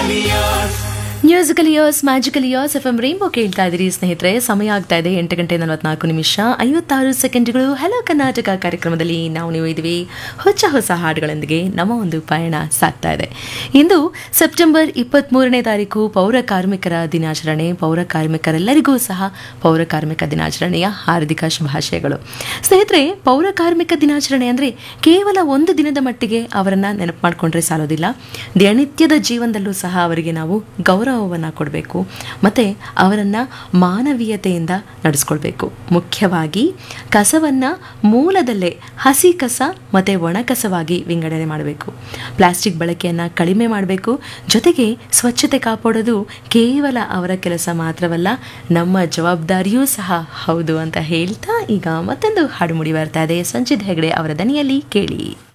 musical years magical years F M rainbow ಕೇಳ್ತಾ ಇದ್ದೀರಿ ಸ್ನೇಹಿತರೆ ಸಮಯ ಆಗ್ತಾ ಇದೆ ಎಂಟು ಗಂಟೆ ನಲವತ್ನಾಲ್ಕು ನಿಮಿಷ ಐವತ್ತಾರು ಸೆಕೆಂಡ್ಗಳು ಹಲೋ ಕರ್ನಾಟಕ ಕಾರ್ಯಕ್ರಮದಲ್ಲಿ ನಾವು ನೀವು ಇದ್ವಿ ಹೊಸ ಹೊಸ ಹಾಡುಗಳೊಂದಿಗೆ ನಮ್ಮ ಒಂದು ಪಯಣ ಸಾಗ್ತಾ ಇದೆ ಇಂದು ಸೆಪ್ಟೆಂಬರ್ ಇಪ್ಪತ್ತ್ಮೂರನೇ ತಾರೀಕು ಪೌರ ಕಾರ್ಮಿಕರ ದಿನಾಚರಣೆ ಪೌರ ಕಾರ್ಮಿಕರೆಲ್ಲರಿಗೂ ಸಹ ಪೌರ ಕಾರ್ಮಿಕ ದಿನಾಚರಣೆಯ ಹಾರ್ದಿಕ ಶುಭಾಶಯಗಳು ಸ್ನೇಹಿತರೆ ಪೌರ ಕಾರ್ಮಿಕ ದಿನಾಚರಣೆ ಅಂದರೆ ಕೇವಲ ಒಂದು ದಿನದ ಮಟ್ಟಿಗೆ ಅವರನ್ನು ನೆನಪು ಮಾಡಿಕೊಂಡ್ರೆ ಸಾಲೋದಿಲ್ಲ ದಿನನಿತ್ಯದ ಜೀವನದಲ್ಲೂ ಸಹ ಅವರಿಗೆ ನಾವು ಗೌರವವನ್ನು ಕೊಡಬೇಕು ಮತ್ತು ಅವರನ್ನು ಮಾನವೀಯತೆಯಿಂದ ನಡೆಸ್ಕೊಳ್ಬೇಕು ಮುಖ್ಯವಾಗಿ ಕಸವನ್ನು ಮೂಲದಲ್ಲೇ ಹಸಿ ಕಸ ಮತ್ತು ಒಣ ಕಸವಾಗಿ ವಿಂಗಡಣೆ ಮಾಡಬೇಕು ಪ್ಲಾಸ್ಟಿಕ್ ಬಳಕೆಯನ್ನು ಕಡಿಮೆ ಮಾಡಬೇಕು ಜೊತೆಗೆ ಸ್ವಚ್ಛತೆ ಕಾಪಾಡೋದು ಕೇವಲ ಅವರ ಕೆಲಸ ಮಾತ್ರವಲ್ಲ ನಮ್ಮ ಜವಾಬ್ದಾರಿಯೂ ಸಹ ಹೌದು ಅಂತ ಹೇಳ್ತಾ ಈಗ ಮತ್ತೊಂದು ಹಾಡು ಮುಡಿ ಬರ್ತಾ ಇದೆ ಸಂಚಿತ್ ಹೆಗಡೆ ಅವರ ದನಿಯಲ್ಲಿ ಕೇಳಿ